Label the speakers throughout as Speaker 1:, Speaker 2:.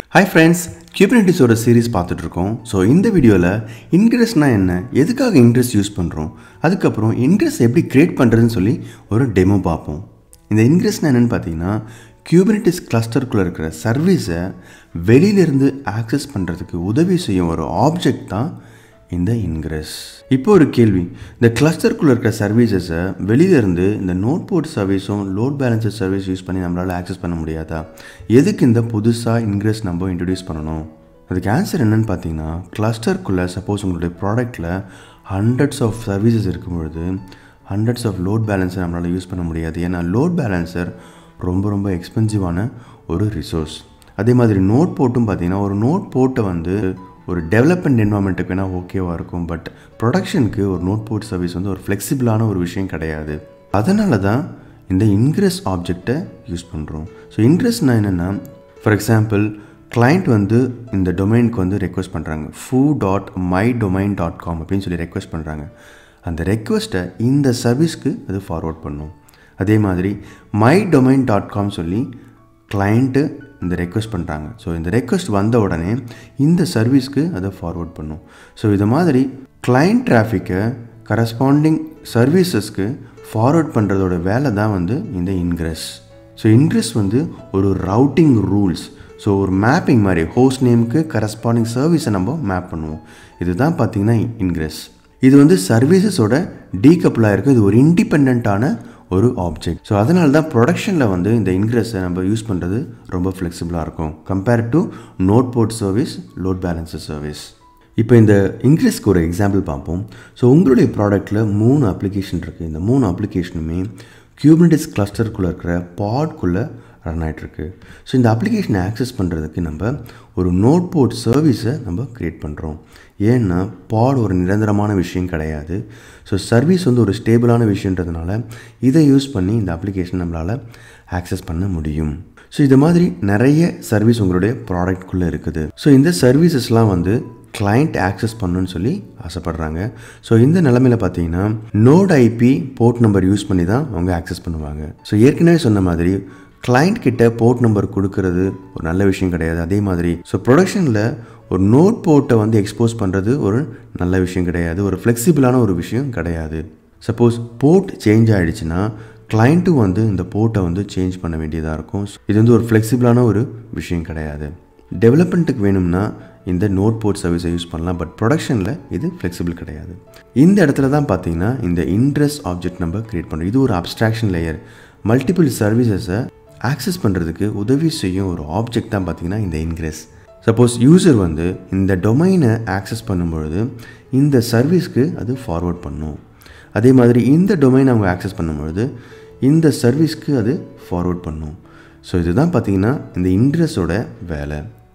Speaker 1: hi friends கியூபர்னட்டிஸோட series பார்த்துட்ருக்கோம் so இந்த வீடியோவில் இன்ட்ரெஸ்ட்னா என்ன எதுக்காக இன்ட்ரெஸ்ட் யூஸ் பண்ணுறோம் அதுக்கப்புறம் இன்ட்ரெஸ்ட் எப்படி க்ரியேட் பண்ணுறதுன்னு சொல்லி ஒரு டெமோ பார்ப்போம் இந்த இன்ட்ரெஸ்ட்னா என்னென்னு பார்த்தீங்கன்னா கியூபர்னட்டிஸ் கிளஸ்டருக்குள்ளே இருக்கிற சர்வீஸை வெளியிலேருந்து ஆக்சஸ் பண்ணுறதுக்கு உதவி செய்யும் ஒரு ஆப்ஜெக்ட் தான் இந்த இன்கிரஸ் இப்போ ஒரு கேள்வி இந்த கிளஸ்டருக்குள்ளே இருக்கிற சர்வீசஸை வெளியிலேருந்து இந்த நோட் போர்ட் சர்வீஸும் லோட் பேலன்சர் சர்வீஸ் யூஸ் பண்ணி நம்மளால் ஆக்சஸ் பண்ண முடியாதா எதுக்கு இந்த புதுசாக இன்கிரஸ் நம்ம இன்ட்ரடியூஸ் பண்ணணும் அதுக்கு ஆன்சர் என்னன்னு பார்த்தீங்கன்னா கிளஸ்டருக்குள்ளே சப்போஸ் உங்களுடைய ப்ராடக்ட்டில் ஹண்ட்ரட்ஸ் ஆஃப் சர்வீசஸ் இருக்கும் பொழுது ஹண்ட்ரட்ஸ் ஆஃப் லோட் பேலன்சர் நம்மளால் யூஸ் பண்ண முடியாது ஏன்னா லோட் பேலன்சர் ரொம்ப ரொம்ப எக்ஸ்பென்சிவான ஒரு ரிசோர்ஸ் அதே மாதிரி நோட் போட்டும் பார்த்தீங்கன்னா ஒரு நோட் போட்டை வந்து ஒரு டெவலப்மெண்ட் என்வாமெண்ட்டுக்கு வேணால் ஓகேவாக இருக்கும் பட் ப்ரொடக்ஷனுக்கு ஒரு நோட் போர்ட் சர்வீஸ் வந்து ஒரு ஃப்ளெக்சிபிளான ஒரு விஷயம் கிடையாது அதனால தான் இந்த இன்க்ரெஸ் ஆப்ஜெக்டை யூஸ் பண்ணுறோம் ஸோ இன்க்ரெஸ்னா என்னென்னா ஃபார் எக்ஸாம்பிள் கிளைண்ட் வந்து இந்த டொமைனுக்கு வந்து ரெக்வஸ்ட் பண்ணுறாங்க foo dot my domain dot com அப்படின்னு சொல்லி ரெக்வஸ்ட் பண்ணுறாங்க அந்த ரெக்வஸ்ட்டை இந்த சர்வீஸ்க்கு அது ஃபார்வர்ட் பண்ணும் அதே மாதிரி மை டொமைன் டாட் காம் சொல்லி கிளைண்ட்டு இந்த ரெக்வஸ்ட் பண்ணுறாங்க ஸோ இந்த ரெக்வஸ்ட் வந்த உடனே இந்த சர்வீஸ்க்கு அதை ஃபார்வர்ட் பண்ணும் ஸோ இது மாதிரி கிளைண்ட் டிராஃபிக்கை கரஸ்பாண்டிங் சர்வீசஸ்க்கு ஃபார்வர்ட் பண்ணுறதோட வேலை தான் வந்து இந்த இன்க்ரெஸ் ஸோ இன்க்ரெஸ் வந்து ஒரு ரவுட்டிங் ரூல்ஸ் ஸோ ஒரு மேப்பிங் மாதிரி ஹோஸ்ட் நேமுக்கு கரஸ்பாண்டிங் சர்வீஸை நம்ம மேப் பண்ணுவோம் இதுதான் பார்த்திங்கன்னா இன்க்ரெஸ் இது வந்து சர்வீசஸோட டீகப்பிளாக இருக்குது இது ஒரு இண்டிபெண்ட்டான ஒரு ஆப்ஜெக்ட் ஸோ அதனால தான் ப்ரொடக்ஷனில் வந்து இந்த இன்க்ரெஸை நம்ம யூஸ் பண்ணுறது ரொம்ப ஃப்ளெக்சிபிளாக இருக்கும் compared to node port service load balancer service இப்போ இந்த இன்க்ரெஸ்க்கு ஒரு எக்ஸாம்பிள் பார்ப்போம் ஸோ உங்களுடைய ப்ராடக்ட்டில் மூணு அப்ளிகேஷன் இருக்குது இந்த மூணு அப்ளிகேஷனுமே கியூபனிட்டிஸ் கிளஸ்டருக்குள்ளே இருக்கிற பாட்குள்ளே ரன் ஆகிட்டுருக்கு ஸோ இந்த அப்ளிகேஷனை ஆக்சஸ் பண்ணுறதுக்கு நம்ம ஒரு நோட் போர்ட் சர்வீஸை நம்ம க்ரியேட் பண்ணுறோம் ஏன்னா பாட் ஒரு நிரந்தரமான விஷயம் கிடையாது ஸோ சர்வீஸ் வந்து ஒரு ஸ்டேபிளான விஷயன்றதுனால இதை யூஸ் பண்ணி இந்த அப்ளிகேஷன் நம்மளால் ஆக்சஸ் பண்ண முடியும் ஸோ இது மாதிரி நிறைய சர்வீஸ் உங்களுடைய ப்ராடக்ட்குள்ளே இருக்குது ஸோ இந்த சர்வீசஸ்லாம் வந்து கிளைண்ட் ஆக்சஸ் பண்ணணும்னு சொல்லி ஆசைப்பட்றாங்க ஸோ இந்த நிலமையில் பார்த்தீங்கன்னா node IP port number use பண்ணி தான் அவங்க ஆக்சஸ் பண்ணுவாங்க ஸோ ஏற்கனவே சொன்ன மாதிரி கிளைண்ட் கிட்ட போர்ட் நம்பர் கொடுக்கறது ஒரு நல்ல விஷயம் கிடையாது அதே மாதிரி ஸோ ப்ரொடக்ஷனில் ஒரு நோட் போர்ட்டை வந்து எக்ஸ்போஸ் பண்ணுறது ஒரு நல்ல விஷயம் கிடையாது ஒரு ஃப்ளெக்சிபிளான ஒரு விஷயம் கிடையாது சப்போஸ் போர்ட் சேஞ்ச் ஆகிடுச்சுன்னா கிளைண்ட்டும் வந்து இந்த போர்ட்டை வந்து சேஞ்ச் பண்ண வேண்டியதாக இருக்கும் இது வந்து ஒரு ஃப்ளெக்சிபிளான ஒரு விஷயம் கிடையாது டெவலப்மெண்ட்டுக்கு வேணும்னா இந்த நோட் போர்ட் சர்வீஸை யூஸ் பண்ணலாம் பட் ப்ரொடக்ஷனில் இது ஃப்ளெக்சிபிள் கிடையாது இந்த இடத்துல தான் பார்த்தீங்கன்னா இந்த இன்ட்ரெஸ்ட் ஆப்ஜெக்ட் நம்ம க்ரியேட் பண்ணுறோம் இது ஒரு அப்ஸ்ட்ராக்ஷன் லேயர் மல்டிபிள் சர்வீசஸை ஆக்சஸ் பண்ணுறதுக்கு உதவி செய்யும் ஒரு ஆப்ஜெக்ட் தான் பார்த்தீங்கன்னா இந்த இன்க்ரெஸ் சப்போஸ் யூசர் வந்து இந்த டொமைனை ஆக்சஸ் பண்ணும்பொழுது இந்த சர்வீஸ்க்கு அது ஃபார்வர்ட் பண்ணும் அதே மாதிரி இந்த டொமைனை அவங்க ஆக்சஸ் பண்ணும்பொழுது இந்த சர்வீஸ்க்கு அது ஃபார்வர்ட் பண்ணும் ஸோ இதுதான் பார்த்திங்கன்னா இந்த இன்ட்ரெஸ்டோட வேலை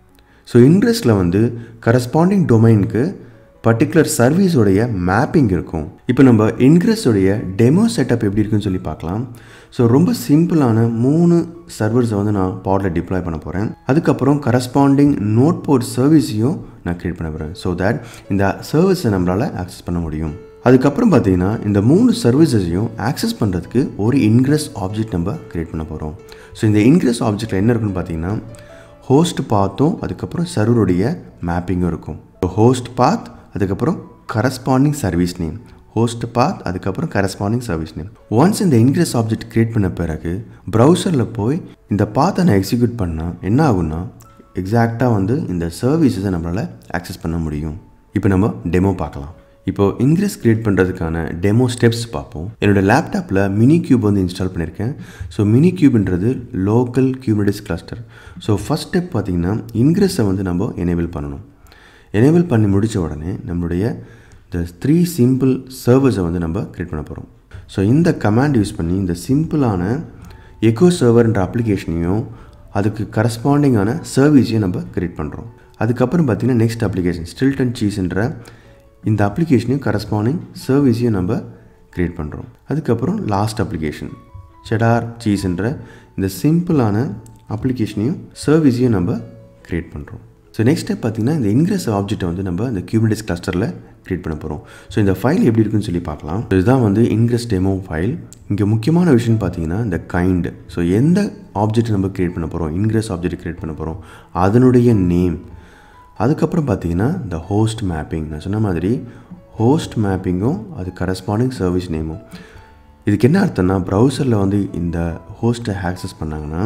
Speaker 1: ஸோ இன்ட்ரெஸ்ட்டில் வந்து கரஸ்பாண்டிங் டொமைனுக்கு பர்டிகுலர் சர்வீஸோடைய மேப்பிங் இருக்கும் இப்போ நம்ம இன்க்ரெஸோடைய டெமோ செட்டப் எப்படி இருக்குன்னு சொல்லி பார்க்கலாம் ஸோ ரொம்ப சிம்பிளான மூணு சர்வர்ஸை வந்து நான் பாடில் டிப்ளாய் பண்ண போகிறேன் அதுக்கப்புறம் கரஸ்பாண்டிங் நோட் போர்ட் சர்வீஸையும் நான் க்ரியேட் பண்ண போகிறேன் ஸோ தட் இந்த சர்வீஸை நம்மளால் ஆக்சஸ் பண்ண முடியும் அதுக்கப்புறம் பார்த்தீங்கன்னா இந்த மூணு சர்வீசஸையும் ஆக்சஸ் பண்ணுறதுக்கு ஒரு இன்க்ரெஸ் ஆப்ஜெக்ட் நம்ம க்ரியேட் பண்ண போகிறோம் ஸோ இந்த இன்க்ரெஸ் ஆப்ஜெக்டில் என்ன இருக்குன்னு பார்த்தீங்கன்னா ஹோஸ்ட் பாத்தும் அதுக்கப்புறம் சர்வருடைய மேப்பிங்கும் இருக்கும் ஹோஸ்ட் பாத் அதுக்கப்புறம் corresponding service name host path அதுக்கப்புறம் கரஸ்பாண்டிங் சர்வீஸ் நேம் ஒன்ஸ் இந்த இன்க்ரெஸ் ஆப்ஜெக்ட் க்ரியேட் பண்ண பிறகு ப்ரௌசரில் போய் இந்த பாத்தை நான் எக்ஸிக்யூட் பண்ணால் என்ன ஆகும்னா எக்ஸாக்டாக வந்து இந்த சர்வீஸஸை நம்மளால் ஆக்சஸ் பண்ண முடியும் இப்போ நம்ம டெமோ பார்க்கலாம் இப்போ இன்க்ரெஸ் க்ரியேட் பண்ணுறதுக்கான டெமோ ஸ்டெப்ஸ் பார்ப்போம் என்னோட லேப்டாப்பில் மினி கியூப் வந்து இன்ஸ்டால் பண்ணியிருக்கேன் ஸோ மினி கியூப்ன்றது local Kubernetes cluster so first step பார்த்திங்கன்னா இன்க்ரெஸை வந்து நம்ம எனேபிள் பண்ணணும் எனேபிள் பண்ணி முடித்த உடனே நம்மளுடைய இந்த த்ரீ சிம்பிள் சர்வர்ஸை வந்து நம்ம க்ரியேட் பண்ண போகிறோம் ஸோ இந்த கமாண்ட் யூஸ் பண்ணி இந்த சிம்பிளான எக்கோ சர்வர்ன்ற அப்ளிகேஷனையும் அதுக்கு கரஸ்பாண்டிங்கான சர்வீஸையும் நம்ம க்ரியேட் பண்ணுறோம் அதுக்கப்புறம் பார்த்திங்கன்னா நெக்ஸ்ட் அப்ளிகேஷன் ஸ்டில்டன் சீஸ்ன்ற இந்த அப்ளிகேஷனையும் கரஸ்பாண்டிங் சர்வீஸையும் நம்ம க்ரியேட் பண்ணுறோம் அதுக்கப்புறம் லாஸ்ட் அப்ளிகேஷன் செடார் சீஸ்ன்ற இந்த சிம்பிளான அப்ளிகேஷனையும் சர்வீஸையும் நம்ம க்ரியேட் பண்ணுறோம் ஸோ நெக்ஸ்ட் ஸ்டெப் பார்த்தீங்கன்னா இந்த இன்கிரஸ் ஆப்ஜெக்ட்டை வந்து நம்ம இந்த கியூபிடிஸ் கிளஸ்டரில் க்ரியேட் பண்ண போகிறோம் ஸோ இந்த ஃபைல் எப்படி இருக்குன்னு சொல்லி பார்க்கலாம் So இதுதான் வந்து இன்கிரஸ் டெமோ ஃபைல் இங்கே முக்கியமான விஷயம் பார்த்தீங்கன்னா இந்த கைண்ட் ஸோ எந்த ஆப்ஜெக்ட் நம்ம க்ரியேட் பண்ண போகிறோம் இன்கிரஸ் ஆப்ஜெக்ட் க்ரியேட் பண்ண போகிறோம் அதனுடைய நேம் அதுக்கப்புறம் பார்த்தீங்கன்னா இந்த ஹோஸ்ட் மேப்பிங் நான் சொன்ன மாதிரி ஹோஸ்ட் மேப்பிங்கும் அது கரஸ்பாண்டிங் சர்வீஸ் நேமும் இதுக்கு என்ன அர்த்தம்னா ப்ரௌசரில் வந்து இந்த ஹோஸ்ட்டை ஆக்சஸ் பண்ணாங்கன்னா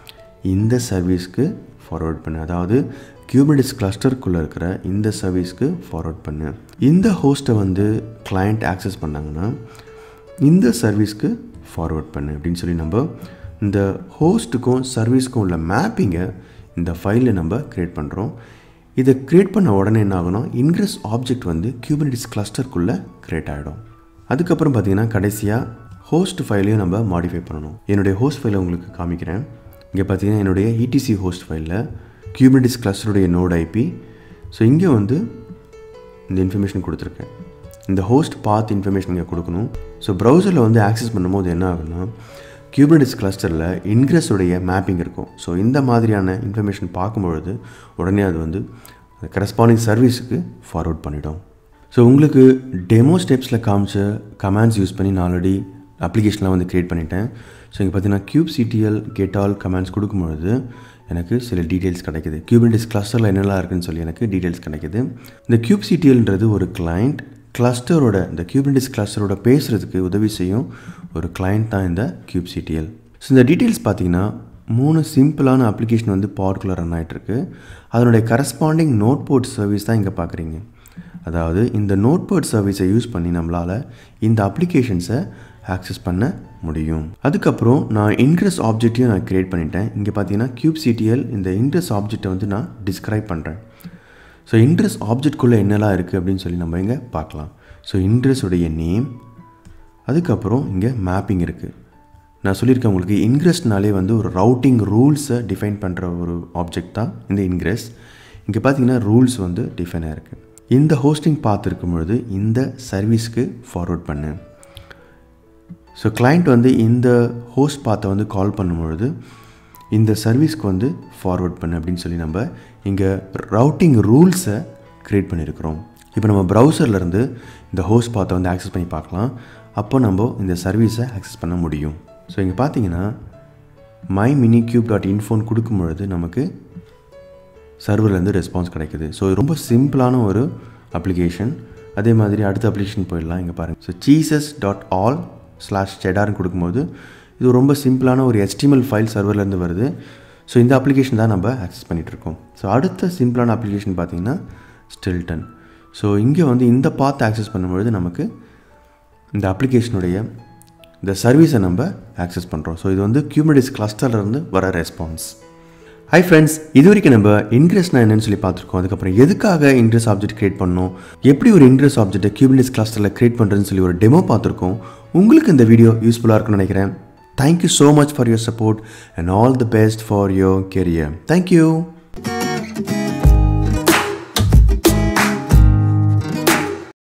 Speaker 1: இந்த சர்வீஸ்க்கு ஃபார்வர்ட் பண்ணு அதாவது கியூபிடிஸ் கிளஸ்டருக்குள்ளே இருக்கிற இந்த சர்வீஸ்க்கு ஃபார்வர்ட் பண்ணு இந்த ஹோஸ்ட்டை வந்து கிளையண்ட் ஆக்சஸ் பண்ணாங்கன்னா இந்த சர்வீஸ்க்கு ஃபார்வர்ட் பண்ணு அப்படின்னு சொல்லி நம்ம இந்த ஹோஸ்ட்டுக்கும் சர்வீஸ்க்கும் உள்ள மேப்பிங்கை இந்த ஃபைலில் நம்ம க்ரியேட் பண்ணுறோம் இதை க்ரியேட் பண்ண உடனே என்ன ஆகணும் இன்க்ரெஸ் ஆப்ஜெக்ட் வந்து கியூபினிட்டிஸ் கிளஸ்டருக்குள்ளே க்ரியேட் ஆகிடும் அதுக்கப்புறம் பார்த்தீங்கன்னா கடைசியாக ஹோஸ்ட் ஃபைலையும் நம்ம மாடிஃபை பண்ணணும் என்னுடைய ஹோஸ்ட் ஃபைலை உங்களுக்கு காமிக்கிறேன் இங்கே பார்த்தீங்கன்னா என்னுடைய இடிசி ஹோஸ்ட் ஃபைலில் கியூபினிட்டிஸ் கிளஸ்டருடைய நோட் ஐபி ஸோ இங்கே வந்து இந்த இன்ஃபர்மேஷன் கொடுத்துருக்கேன் இந்த ஹோஸ்ட் பாத் இன்ஃபர்மேஷன் இங்கே கொடுக்கணும் ஸோ ப்ரௌசரில் வந்து ஆக்சஸ் பண்ணும்போது என்ன ஆகும்னா கியூபினிட்டிஸ் கிளஸ்டரில் இன்க்ரெஸுடைய மேப்பிங் இருக்கும் ஸோ இந்த மாதிரியான இன்ஃபர்மேஷன் பார்க்கும்பொழுது உடனே அது வந்து கரஸ்பாண்டிங் சர்வீஸுக்கு ஃபார்வர்ட் பண்ணிடும் ஸோ உங்களுக்கு டெமோ ஸ்டெப்ஸில் காமிச்ச கமாண்ட்ஸ் யூஸ் பண்ணி நான் ஆல்ரெடி அப்ளிகேஷன்லாம் வந்து க்ரியேட் பண்ணிட்டேன் ஸோ இங்கே பார்த்தீங்கன்னா கியூப் சிடிஎல் கெட்டால் கமாண்ட்ஸ் கொடுக்கும்பொழுது எனக்கு சில டீட்டெயில்ஸ் கிடைக்குது கியூபினிட்டிஸ் கிளஸ்டரில் என்னெல்லாம் இருக்குன்னு சொல்லி எனக்கு டீட்டெயில்ஸ் கிடைக்குது இந்த கியூப் சிடிஎல்ன்றது ஒரு கிளைண்ட் கிளஸ்டரோட இந்த கியூபினிட்டிஸ் கிளஸ்டரோட பேசுகிறதுக்கு உதவி செய்யும் ஒரு கிளைண்ட் தான் இந்த கியூப் சிடிஎல் ஸோ இந்த டீட்டெயில்ஸ் பார்த்தீங்கன்னா மூணு சிம்பிளான அப்ளிகேஷன் வந்து பவர்க்குள்ளே ரன் ஆகிட்டுருக்கு அதனுடைய கரஸ்பாண்டிங் நோட் போர்ட் சர்வீஸ் தான் இங்கே பார்க்குறீங்க அதாவது இந்த நோட் போர்ட் சர்வீஸை யூஸ் பண்ணி நம்மளால் இந்த அப்ளிகேஷன்ஸை ஆக்சஸ் பண்ண முடியும் அதுக்கப்புறம் நான் இன்ட்ரெஸ் ஆப்ஜெக்டையும் நான் க்ரியேட் பண்ணிட்டேன் இங்கே பார்த்தீங்கன்னா கியூப் சிடிஎல் இந்த இன்ட்ரெஸ் ஆப்ஜெக்டை வந்து நான் டிஸ்கிரைப் பண்ணுறேன் ஸோ இன்ட்ரெஸ் ஆப்ஜெக்ட்குள்ளே என்னெல்லாம் இருக்குது அப்படின்னு சொல்லி நம்ம இங்கே பார்க்கலாம் ஸோ இன்ட்ரெஸ்ஸுடைய நேம் அதுக்கப்புறம் இங்கே மேப்பிங் இருக்குது நான் சொல்லியிருக்கேன் உங்களுக்கு இன்க்ரெஸ்ட்னாலே வந்து ஒரு ரவுட்டிங் ரூல்ஸை டிஃபைன் பண்ணுற ஒரு ஆப்ஜெக்ட் தான் இந்த இன்க்ரெஸ் இங்கே பார்த்தீங்கன்னா ரூல்ஸ் வந்து டிஃபைன் ஆகிருக்கு இந்த ஹோஸ்டிங் பார்த்து இருக்கும் பொழுது இந்த சர்வீஸ்க்கு ஃபார்வர்ட் பண்ணு ஸோ கிளைண்ட் வந்து இந்த ஹோஸ்ட் பாத்தை வந்து கால் பண்ணும்பொழுது இந்த சர்வீஸ்க்கு வந்து ஃபார்வர்ட் பண்ணு அப்படின்னு சொல்லி நம்ம இங்கே ரவுட்டிங் ரூல்ஸை க்ரியேட் பண்ணியிருக்கிறோம் இப்போ நம்ம ப்ரௌசர்லேருந்து இந்த ஹோஸ்ட் பாத்தை வந்து ஆக்சஸ் பண்ணி பார்க்கலாம் அப்போ நம்ம இந்த சர்வீஸை ஆக்சஸ் பண்ண முடியும் ஸோ இங்கே பார்த்தீங்கன்னா மை மினி கியூப் டாட் இன்ஃபோன் கொடுக்கும் பொழுது நமக்கு சர்வர்லேருந்து ரெஸ்பான்ஸ் கிடைக்குது ஸோ ரொம்ப சிம்பிளான ஒரு அப்ளிகேஷன் அதே மாதிரி அடுத்த அப்ளிகேஷன் போயிடலாம் இங்கே பாருங்கள் ஸோ சீசஸ் டாட் ஆல் ஸ்லாஷ் செடார்னு கொடுக்கும்போது இது ரொம்ப சிம்பிளான ஒரு HTML ஃபைல் சர்வர்லேருந்து வருது ஸோ இந்த அப்ளிகேஷன் தான் நம்ம ஆக்சஸ் பண்ணிகிட்ருக்கோம் ஸோ அடுத்த சிம்பிளான அப்ளிகேஷன் பார்த்தீங்கன்னா ஸ்டில்டன் ஸோ இங்கே வந்து இந்த பாத் ஆக்சஸ் பண்ணும்பொழுது நமக்கு இந்த அப்ளிகேஷனுடைய இந்த சர்வீஸை நம்ம ஆக்சஸ் பண்ணுறோம் ஸோ இது வந்து கியூமிடிஸ் கிளஸ்டர்லேருந்து வர ரெஸ்பான்ஸ் ஹை ஃப்ரெண்ட்ஸ் இது வரைக்கும் நம்ம இன்ட்ரெஸ்ட்னா என்னன்னு சொல்லி பார்த்துருக்கோம் அதுக்கப்புறம் எதுக்காக இன்ட்ரெஸ்ட் ஆப்ஜெக்ட் கிரியேட் பண்ணோம் எப்படி ஒரு இன்ட்ரெஸ்ட் ஆப்ஜெக்ட்டை கியூபினிஸ் கிளஸ்டரில் கிரியேட் பண்ணுறதுன்னு சொல்லி ஒரு டெமோ பார்த்துருக்கோம் உங்களுக்கு இந்த வீடியோ யூஸ்ஃபுல்லாக இருக்கும்னு நினைக்கிறேன் thank you so much for your support and all the best for your career thank you